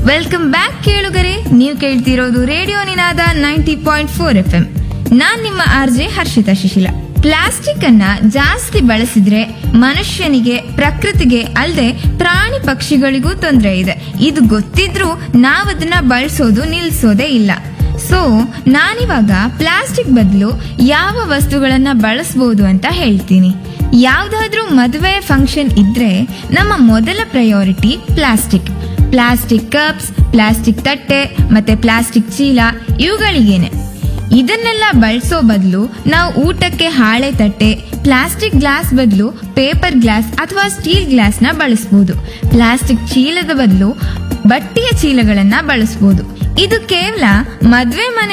welcome back ಕೇಳುಗರೆ ನೀವು ಕೇಳ್ತಿರೋದು radio Ninada ninety point four F M ನಾನ್ ನಿಮ್ಮ ಆರ್ಜೆ ಹರ್ಷಿತಾ ಶಿಶಿಲ ಪ್ಲಾಸ್ಟಿಕ್ ಅನ್ನ ಜಾಸ್ತಿ ಬಳಸಿದ್ರೆ ಮನುಷ್ಯನಿಗೆ ಪ್ರಕೃತಿಗೆ ಅಲ್ಲದೆ ಪ್ರಾಣಿ ಪಕ್ಷಿಗಳಿಗೂ ತೊಂದರೆ ಇದೆ ಇದು ಗೊತ್ತಿದ್ರೂ ನಾವದನ್ನ ಬಳಸೋದು ನಿಲ್ಸೋದೇ ಇಲ್ಲ ಸೊ ನಾನಿವಾಗ ಪ್ಲಾಸ್ಟಿಕ್ ಬದಲು ಯಾವ ವಸ್ತುಗಳನ್ನ ಬಳಸಬಹುದು ಅಂತ ಹೇಳ್ತೀನಿ ಯಾವ್ದಾದ್ರೂ ಮದುವೆ ಫಂಕ್ಷನ್ ಇದ್ರೆ ನಮ್ಮ ಮೊದಲ priority plastic plastic cups plastic ತಟ್ಟೆ ಮತ್ತೆ ಪ್ಲಾಸ್ಟಿಕ್ ಚೀಲ ಇವುಗಳಿಗೇನೆ ಇದನ್ನೆಲ್ಲ ಬಳಸೋ ಬದಲು ನಾವು ಊಟಕ್ಕೆ ಹಾಳೆ ತಟ್ಟೆ ಪ್ಲಾಸ್ಟಿಕ್ ಗ್ಲಾಸ್ ಬದಲು ಪೇಪರ್ ಗ್ಲಾಸ್ ಅಥವಾ ಸ್ಟೀಲ್ ಗ್ಲಾಸ್ ನ ಬಳಸಬಹುದು ಪ್ಲಾಸ್ಟಿಕ್ ಚೀಲದ ಬದಲು ಬಟ್ಟೆಯ ಚೀಲಗಳನ್ನ ಬಳಸಬಹುದು ಇದು ಕೇವಲ ಮದ್ವೆ ಮನೆ